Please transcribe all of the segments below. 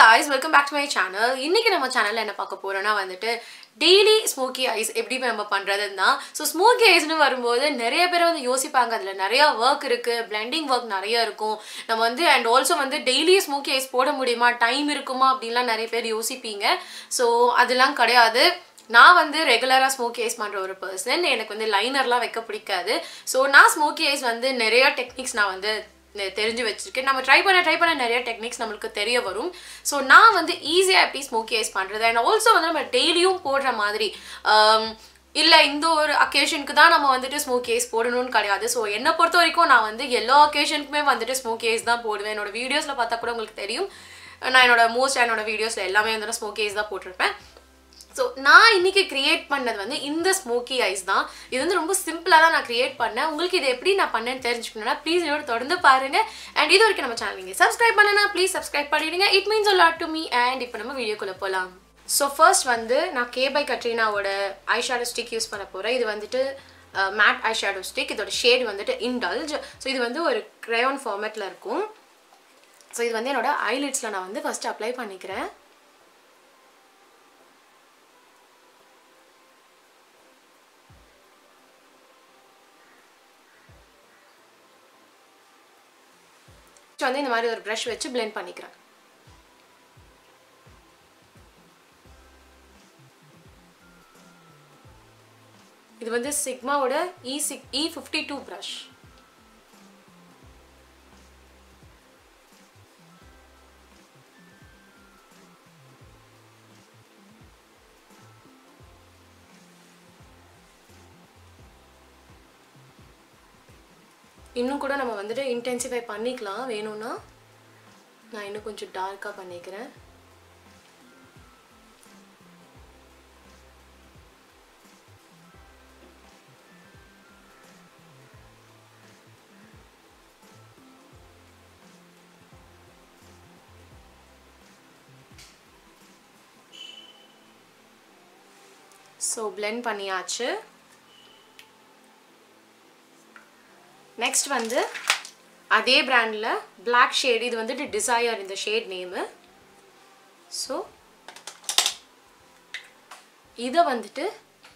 guys welcome back to my channel இன்னைக்கு நம்ம சேனல்ல என்ன பார்க்க போறோம்னா வந்துட்டு டெய்லி ஸ்மோக்கி ஐஸ் எப்படி நம்ம பண்றதுன்னு தான் ஸோ ஸ்மோக்கி ஐஸ்னு வரும்போது நிறைய பேர் வந்து யோசிப்பாங்க அதில் நிறைய ஒர்க் இருக்கு பிளெண்டிங் ஒர்க் நிறைய இருக்கும் நம்ம வந்து அண்ட் ஆல்சோ வந்து டெய்லி ஸ்மோக்கி ஐஸ் போட முடியுமா டைம் இருக்குமா அப்படின்லாம் நிறைய பேர் யோசிப்பீங்க ஸோ அதெல்லாம் கிடையாது நான் வந்து ரெகுலராக ஸ்மோக்கி ஐஸ் பண்ணுற ஒரு பர்சன் எனக்கு வந்து லைனர்லாம் வைக்க பிடிக்காது ஸோ நான் ஸ்மோக்கி ஐஸ் வந்து நிறைய டெக்னிக்ஸ் நான் வந்து நெ- தெரிஞ்சு வச்சிருக்கேன் நம்ம ட்ரை பண்ண ட்ரை பண்ண நிறைய டெக்னிக்ஸ் நம்மளுக்கு தெரிய வரும் ஸோ நான் வந்து ஈஸியாக எப்படி ஸ்மோக்கி ஐஸ் பண்ணுறது அண்ட் ஆல்சோ வந்து நம்ம டெய்லியும் போடுற மாதிரி இல்லை இந்த ஒரு அக்கேஷனுக்கு தான் நம்ம வந்துட்டு ஸ்மோக்கி ஐஸ் போடணும்னு கிடையாது ஸோ என்னை பொறுத்த வரைக்கும் நான் வந்து எல்லா அக்கேஷனுக்குமே வந்துட்டு ஸ்மோக்கி ஐஸ் தான் போடுவேன் என்னோட வீடியோஸில் பார்த்தா கூட உங்களுக்கு தெரியும் நான் என்னோட மோஸ்ட் என்னோட வீடியோஸில் எல்லாமே வந்து ஸ்மோக்கி ஐஸ் தான் போட்டிருப்பேன் ஸோ நான் இன்னைக்கு கிரியேட் பண்ணது வந்து இந்த ஸ்மோக்கி ஐஸ் தான் இது வந்து ரொம்ப சிம்பிளாக தான் நான் கிரியேட் பண்ணேன் உங்களுக்கு இது எப்படி நான் பண்ணேன்னு தெரிஞ்சுக்கணும்னா ப்ளீஸ் என்னோட தொடர்ந்து பாருங்க அண்ட் இது வரைக்கும் நம்ம சேனல் நீங்கள் சப்ஸ்கிரைப் பண்ணனா ப்ளீஸ் சப்ஸ்கிரைப் பண்ணிடுங்க it means a lot to me and இப்போ நம்ம வீடியோக்குள்ளே போகலாம் ஸோ ஃபர்ஸ்ட் வந்து நான் கே பை கட்ரீனாவோட ஐ ஷேடோ ஸ்டிக் யூஸ் பண்ண போகிறேன் இது வந்துட்டு மேட் ஐ ஷேடோ ஸ்டிக் இதோட ஷேட் வந்துட்டு இன்டல்ஜ் ஸோ இது வந்து ஒரு க்ரையான் ஃபார்மேட்டில் இருக்கும் ஸோ இது வந்து என்னோட ஐலிட்ஸில் நான் வந்து ஃபஸ்ட்டு அப்ளை பண்ணிக்கிறேன் Next வந்து இந்த மாதிரி ஒரு ப்ரஷ் வச்சு blend பண்ணிக்கிறேன் இது வந்து சிக்மாவோட இ சிக் இ ஃபிஃப்டி டூ ப்ரஷ் இன்னும் கூட நம்ம வந்துட்டு இன்டென்சிஃபை பண்ணிக்கலாம் வேணும்னா நான் இன்னும் கொஞ்சம் டார்க்காக பண்ணிக்கிறேன் ஸோ blend பண்ணியாச்சு நெக்ஸ்ட் வந்து அதே பிராண்டில் பிளாக் ஷேட் இது வந்துட்டு டிசையர் இந்த ஷேட் நேமு ஸோ இதை வந்துட்டு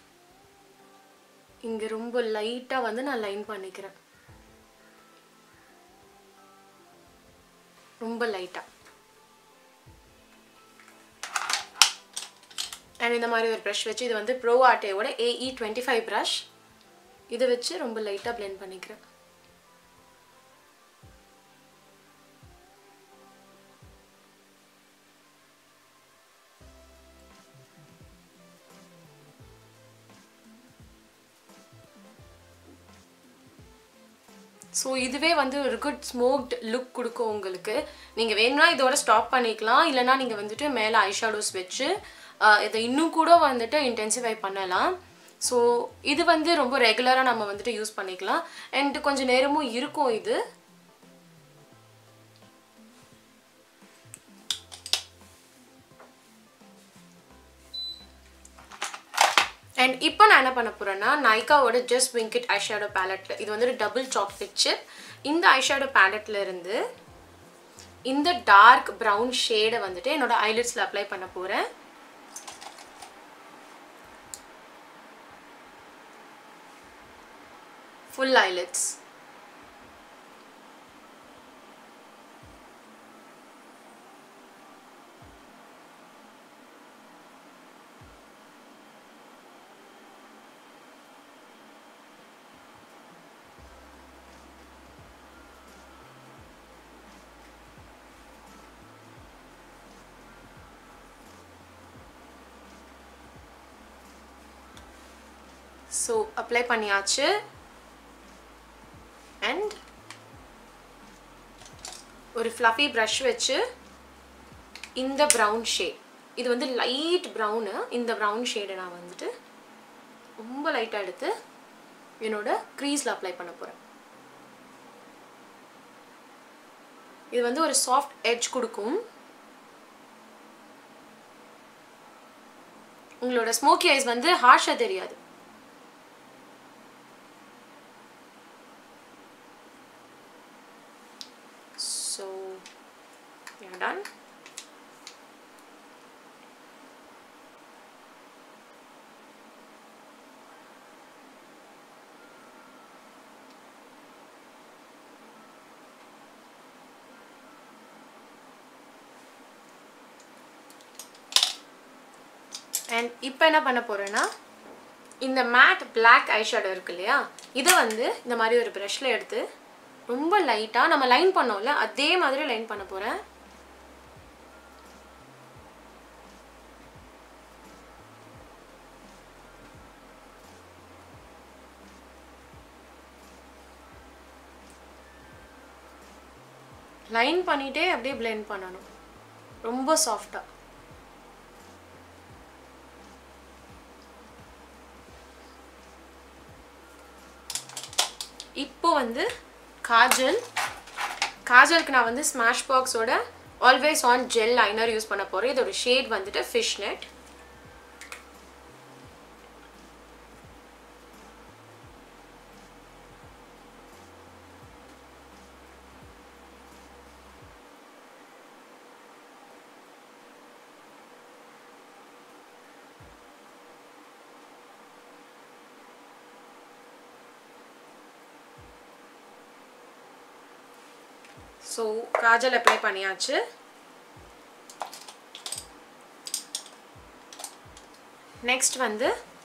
இங்கே ரொம்ப லைட்டாக வந்து நான் லைன் பண்ணிக்கிறேன் ரொம்ப லைட்டாக அண்ட் இந்த மாதிரி ஒரு ப்ரஷ் வச்சு இது வந்து ப்ரோ ஆர்டேவோட ஏஇ டுவெண்ட்டி ஃபைவ் ப்ரஷ் இதை வச்சு ரொம்ப லைட்டாக blend பண்ணிக்கிறேன் ஸோ இதுவே வந்து ஒரு குட் ஸ்மோக்ட் லுக் கொடுக்கும் உங்களுக்கு நீங்கள் வேணும்னா இதோட ஸ்டாப் பண்ணிக்கலாம் இல்லைனா நீங்கள் வந்துட்டு மேலே ஐஷாடோஸ் வச்சு ஆஹ், இதை இன்னும் கூட வந்துட்டு இன்டென்சிஃபை பண்ணலாம் ஸோ இது வந்து ரொம்ப ரெகுலராக நம்ம வந்துட்டு யூஸ் பண்ணிக்கலாம் அண்ட் கொஞ்சம் நேரமும் இருக்கும் இது அண்ட் இப்போ நான் என்ன பண்ண போகிறேன்னா நைக்காவோட ஜஸ்ட் விங்கிட் ஐஷேடோ பேலட்ல இது வந்துட்டு டபுள் சாக்லேட் சிப் இந்த ஐஷேடோ பேலட்ல இருந்து இந்த டார்க் ப்ரௌன் ஷேடை வந்துட்டு என்னோட ஐலிட்ஸில் அப்ளை பண்ண போகிறேன் ஃபுல் ஐலிட்ஸ் ஸோ அப்ளை பண்ணியாச்சு அண்ட் ஒரு ஃப்ளஃபி ப்ரஷ் வச்சு இந்த ப்ரௌன் ஷேட் இது வந்து லைட் ப்ரௌனு இந்த ப்ரௌன் ஷேடை நான் வந்துட்டு ரொம்ப லைட்டாக எடுத்து என்னோட க்ரீஸில் அப்ளை பண்ண போகிறேன் இது வந்து ஒரு சாஃப்ட் எட்ஜ் கொடுக்கும் உங்களோட ஸ்மோக்கி ஐஸ் வந்து ஹார்ஷாக தெரியாது ஸோ டன் அண்ட் இப்போ என்ன பண்ண போகிறேன்னா இந்த மேட் பிளாக் ஐஷேடோ இருக்கு இல்லையா இதை வந்து இந்த மாதிரி ஒரு ப்ரஷில் எடுத்து ரொம்ப லைட்டாக நம்ம லைன் பண்ணோம்ல அதே மாதிரி லைன் பண்ண போகிறேன் லைன் பண்ணிட்டே அப்படியே blend பண்ணணும் ரொம்ப சாஃப்டாக இப்போ வந்து காஜல் காஜலுக்கு நான் வந்து ஸ்மாஷ் பாக்ஸோட always on gel liner use பண்ண போகிறேன் இதோட ஷேட் வந்துட்டு fish net so kajal apply பண்ணியாச்சு நெக்ஸ்ட் வந்து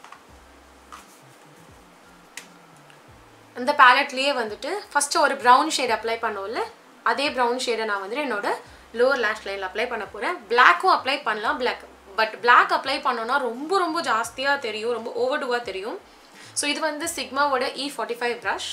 அந்த பேலட்லேயே வந்துட்டு ஃபஸ்ட்டு ஒரு ப்ரௌன் ஷேட் அப்ளை பண்ணோம்ல அதே ப்ரௌன் ஷேடை நான் வந்துட்டு என்னோட லோவர் லேஷ் லைனில் அப்ளை பண்ண போகிறேன் பிளாக்கும் அப்ளை பண்ணலாம் பிளாக் பட் பிளாக் அப்ளை பண்ணோன்னா ரொம்ப ரொம்ப ஜாஸ்தியாக தெரியும் ரொம்ப ஓவர்டுவாக தெரியும் ஸோ இது வந்து சிக்மாவோட E forty five brush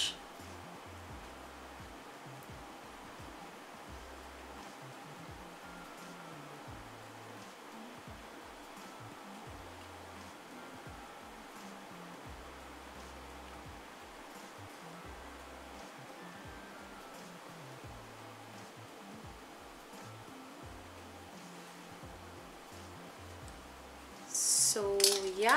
so yeah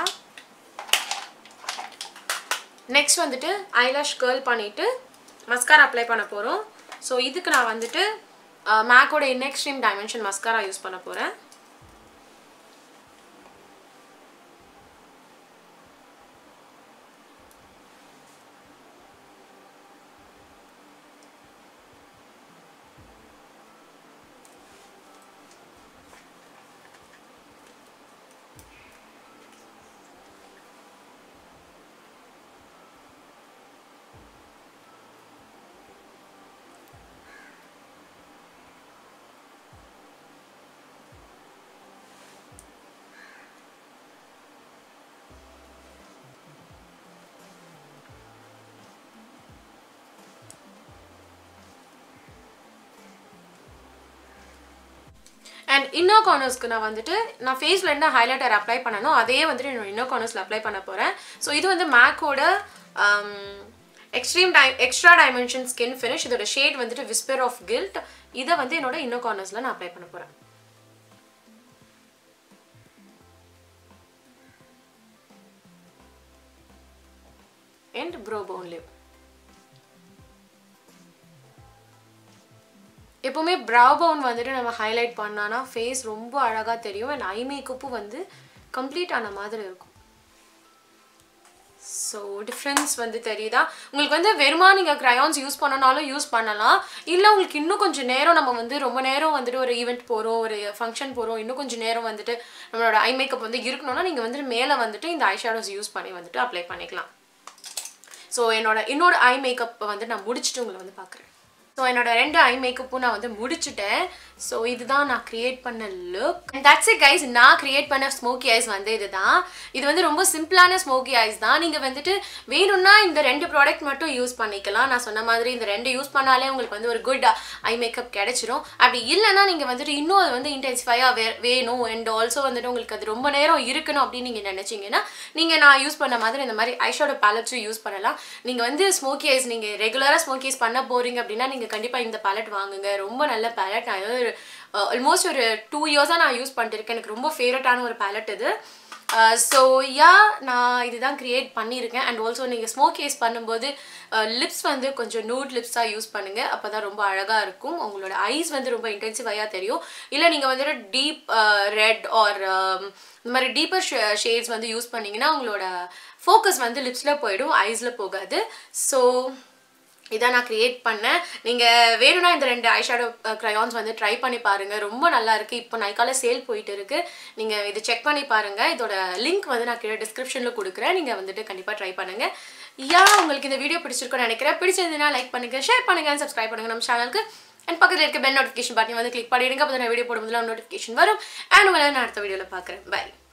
next வந்துட்டு ஐலாஷ் கேர்ள் பண்ணிவிட்டு மஸ்காரா அப்ளை பண்ண போகிறோம் ஸோ இதுக்கு நான் வந்துட்டு மேக்கோட இன்எக்ஸ்ட்ரீம் டைமென்ஷன் மஸ்காரா யூஸ் பண்ண போகிறேன் அண்ட் இன்னோ கார்னர்ஸ்க்கு நான் வந்துட்டு நான் ஃபேஸில் என்ன ஹைலைட்டர் அப்ளை பண்ணணும் அதே வந்துட்டு என்னோட இன்னோ கார்னர்ஸில் அப்ளை பண்ண போகிறேன் ஸோ இது வந்து மேக்கோட எக்ஸ்ட்ரீம் டை எக்ஸ்ட்ரா டைமென்ஷன் ஸ்கின் ஃபினிஷ் இதோட ஷேட் வந்துட்டு விஸ்பர் ஆஃப் கில்ட் இதை வந்து என்னோட இன்னோ கார்னர்ஸில் நான் அப்ளை பண்ண போகிறேன் அண்ட் ப்ரோ போன்லேயும் எப்போவுமே ப்ரவ் பவுன் வந்துட்டு நம்ம ஹைலைட் பண்ணானா ஃபேஸ் ரொம்ப அழகாக தெரியும் அண்ட் ஐ மேக்கப்பும் வந்து கம்ப்ளீட் ஆன மாதிரி இருக்கும் ஸோ டிஃப்ரென்ஸ் வந்து தெரியுதா உங்களுக்கு வந்து வெறுமா நீங்கள் க்ரையான்ஸ் யூஸ் பண்ணனாலும் யூஸ் பண்ணலாம் இல்லை உங்களுக்கு இன்னும் கொஞ்சம் நேரம் நம்ம வந்து ரொம்ப நேரம் வந்துட்டு ஒரு ஈவெண்ட் போகிறோம் ஒரு ஃபங்க்ஷன் போகிறோம் இன்னும் கொஞ்சம் நேரம் வந்துட்டு நம்மளோட ஐ மேக்கப் வந்து இருக்கணும்னா நீங்கள் வந்துட்டு மேலே வந்துட்டு இந்த ஐ ஷேடோஸ் யூஸ் பண்ணி வந்துட்டு அப்ளை பண்ணிக்கலாம் ஸோ என்னோட இன்னொரு ஐ மேக்கப் வந்து நான் முடிச்சுட்டு உங்களை வந்து பார்க்குறேன் ஸோ என்னோட ரெண்டு ஐ மேக்கப்பும் நான் வந்து முடிச்சுட்டேன் ஸோ இதுதான் நான் க்ரியேட் பண்ண look and that's it guys நான் க்ரியேட் பண்ண ஸ்மோக்கி ஐஸ் வந்து இதுதான் இது வந்து ரொம்ப சிம்பிளான ஸ்மோக்கி ஐஸ் தான் நீங்கள் வந்துட்டு வேணும்னா இந்த ரெண்டு ப்ராடக்ட் மட்டும் யூஸ் பண்ணிக்கலாம் நான் சொன்ன மாதிரி இந்த ரெண்டு யூஸ் பண்ணாலே உங்களுக்கு வந்து ஒரு குட் ஐ மேக்கப் கிடைச்சிரும் அப்படி இல்லைன்னா நீங்கள் வந்துட்டு இன்னும் அது வந்து இன்டென்சிஃபையாக வே வேணும் அண்ட் ஆல்சோ வந்துட்டு உங்களுக்கு அது ரொம்ப நேரம் இருக்கணும் அப்படின்னு நீங்கள் நினச்சிங்கன்னா நீங்கள் நான் யூஸ் பண்ண மாதிரி இந்த மாதிரி ஐஷோட பேலட்ஸும் யூஸ் பண்ணலாம் நீங்கள் வந்து ஸ்மோக்கி ஐஸ் நீங்கள் ரெகுலராக ஸ்மோக்கி ஐஸ் பண்ண போகிறீங்க அப்படின்னா நீங்கள் கண்டிப்பாக இந்த பேலட் வாங்குங்க ரொம்ப நல்ல பேலட் நான் ஏதாவது ஒரு ஆல்மோஸ்ட் ஒரு டூ இயர்ஸாக நான் யூஸ் பண்ணிட்டு இருக்கேன் எனக்கு ரொம்ப ஃபேவரட்டான ஒரு பேலட் இது ஸோ யா நான் இதுதான் க்ரியேட் பண்ணியிருக்கேன் அண்ட் ஆல்சோ நீங்கள் ஸ்மோக் கேஸ் பண்ணும்போது லிப்ஸ் வந்து கொஞ்சம் நூட் லிப்ஸாக யூஸ் பண்ணுங்கள் அப்போ தான் ரொம்ப அழகாக இருக்கும் உங்களோட ஐஸ் வந்து ரொம்ப இன்டென்சிஃபையாக தெரியும் இல்லை நீங்கள் வந்துட்டு டீப் ரெட் ஆர் இந்த மாதிரி டீப்பர் ஷேட்ஸ் வந்து யூஸ் பண்ணிங்கன்னா உங்களோட ஃபோக்கஸ் வந்து லிப்ஸில் போயிடும் ஐஸில் போகாது ஸோ இதான் நான் கிரியேட் பண்ணேன் நீங்கள் வேணும்னா இந்த ரெண்டு ஐஷேடோ க்ரையான்ஸ் வந்து ட்ரை பண்ணி பாருங்கள் ரொம்ப நல்லா இருக்குது இப்போ நைக்கால சேல் போயிட்டு இருக்கு நீங்கள் இது செக் பண்ணி பாருங்கள் இதோட லிங்க் வந்து நான் கீழே டிஸ்கிரிப்ஷனில் கொடுக்குறேன் நீங்கள் வந்துட்டு கண்டிப்பாக ட்ரை பண்ணுங்கள் யா உங்களுக்கு இந்த வீடியோ பிடிச்சிருக்கும்னு நினைக்கிறேன் பிடிச்சதுன்னா லைக் பண்ணுங்கள் ஷேர் பண்ணுங்கள் சப்ஸ்கிரைப் பண்ணுங்கள் நம்ம சேனலுக்கு அண்ட் பக்கத்தில் இருக்க பெல் நோட்டிஃபிகேஷன் பட்டன் வந்து கிளிக் பண்ணிடுங்க அப்போ நான் வீடியோ போடும்போது நோட்டிஃபிகேஷன் வரும் அண்ட் உங்களை நான் அடுத்த வீடியோவில் பார்க்குறேன் பை